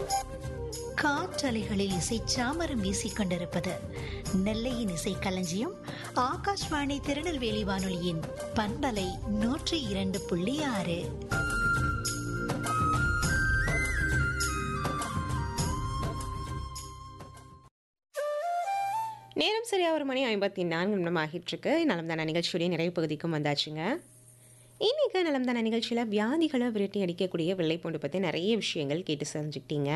காற்றலைகளில் இசை சாமரம் வீசிக் கொண்டிருப்பது நெல்லையின் இசை களஞ்சியம் ஆகாஷ்வாணி திருநெல்வேலி வானொலியின் பண்பலை நூற்றி இரண்டு புள்ளி ஆறு நேரம் சரியா ஒரு மணி ஐம்பத்தி நான்கு நிமிடம் ஆகிட்டு இருக்கு நலம்தான நிகழ்ச்சியுடைய நிறைவு பகுதிக்கும் வந்தாச்சுங்க இன்னைக்கு நலம்தான நிகழ்ச்சியில் வியாதிகளை விரட்டி அடிக்கக்கூடிய வெள்ளைப்பூண்டு பற்றி நிறைய விஷயங்கள் கேட்டு தெரிஞ்சுக்கிட்டீங்க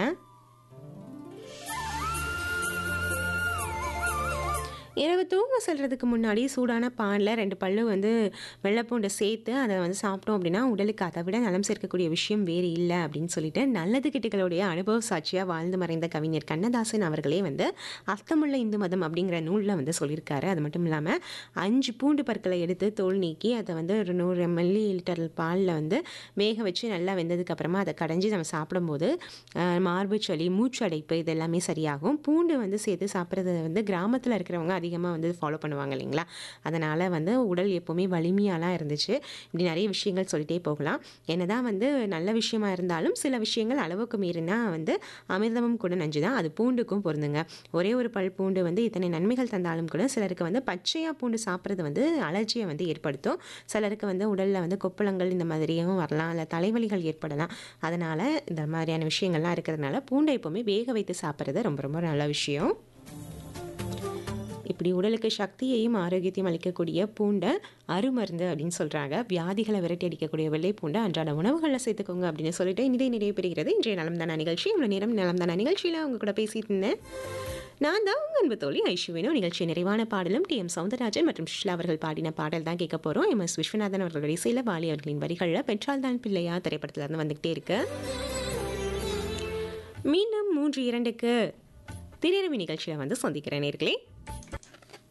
இரவு தூங்க செல்றதுக்கு முன்னாடி சூடான பாலில் ரெண்டு பல்லு வந்து வெள்ளைப்பூண்டை சேர்த்து அதை வந்து சாப்பிட்டோம் அப்படின்னா உடலுக்கு அதை விட நலம் சேர்க்கக்கூடிய விஷயம் வேறு இல்லை அப்படின்னு சொல்லிட்டு நல்லது கிட்டுகளுடைய அனுபவ சாட்சியாக வாழ்ந்து மறைந்த கவிஞர் கண்ணதாசன் அவர்களே வந்து அர்த்தமுள்ள இந்து மதம் அப்படிங்கிற நூலில் வந்து சொல்லியிருக்காரு அது மட்டும் இல்லாமல் அஞ்சு பூண்டு பற்களை எடுத்து தோல் நீக்கி அதை வந்து ஒரு நூறு மில்லி லிட்டர் பாலில் வந்து வேக வச்சு நல்லா வெந்ததுக்கு அப்புறமா அதை கடைஞ்சி நம்ம சாப்பிடும்போது ஆஹ், மார்பு சளி மூச்சு அடைப்பு இது எல்லாமே சரியாகும் பூண்டு வந்து சேர்த்து சாப்பிட்றது வந்து கிராமத்தில் இருக்கிறவங்க அதிகமாக வந்து ஃபாலோ பண்ணுவாங்க இல்லைங்களா அதனால் வந்து உடல் எப்போவுமே வலிமையாலாம் இருந்துச்சு இப்படி நிறைய விஷயங்கள் சொல்லிட்டே போகலாம் என்னதான் வந்து நல்ல விஷயமா இருந்தாலும் சில விஷயங்கள் அளவுக்கு மீறினா வந்து அமிர்தமும் கூட நஞ்சு தான் அது பூண்டுக்கும் பொருந்துங்க ஒரே ஒரு பல் பூண்டு வந்து இத்தனை நன்மைகள் தந்தாலும் கூட சிலருக்கு வந்து பச்சையாக பூண்டு சாப்பிட்றது வந்து அலர்ஜியை வந்து ஏற்படுத்தும் சிலருக்கு வந்து உடலில் வந்து கொப்பளங்கள் இந்த மாதிரியும் வரலாம் இல்லை தலைவலிகள் ஏற்படலாம் அதனால் இந்த மாதிரியான விஷயங்கள்லாம் இருக்கிறதுனால பூண்டை எப்போவுமே வேக வைத்து சாப்பிட்றது ரொம்ப ரொம்ப நல்ல விஷயம் இப்படி உடலுக்கு சக்தியையும் ஆரோக்கியத்தையும் அளிக்கக்கூடிய பூண்டை அருமருந்து அப்படின்னு சொல்கிறாங்க வியாதிகளை விரட்டி அடிக்கக்கூடிய வெள்ளை பூண்டை அன்றாட உணவுகளில் சேர்த்துக்கோங்க அப்படின்னு சொல்லிட்டு இனிதே நிறைவு பெறுகிறது இன்றைய நலம்தான நிகழ்ச்சி இவ்வளோ நேரம் நலம்தான நிகழ்ச்சியில் அவங்க கூட பேசிட்டு இருந்தேன் நான் தான் உங்கள் அன்பு தோழி ஐஷுவினோ நிகழ்ச்சி நிறைவான பாடலும் டி எம் சவுந்தரராஜன் மற்றும் சுஷ்லா அவர்கள் பாடின பாடல் தான் கேட்க போகிறோம் எம் எஸ் விஸ்வநாதன் அவர்கள் இசையில் வாலி அவர்களின் வரிகளில் பெற்றால் தான் பிள்ளையா திரைப்படத்துல இருந்து வந்துகிட்டே இருக்கு மீண்டும் மூன்று இரண்டுக்கு திரையரவி நிகழ்ச்சியில் வந்து சந்திக்கிறேன் நேர்களே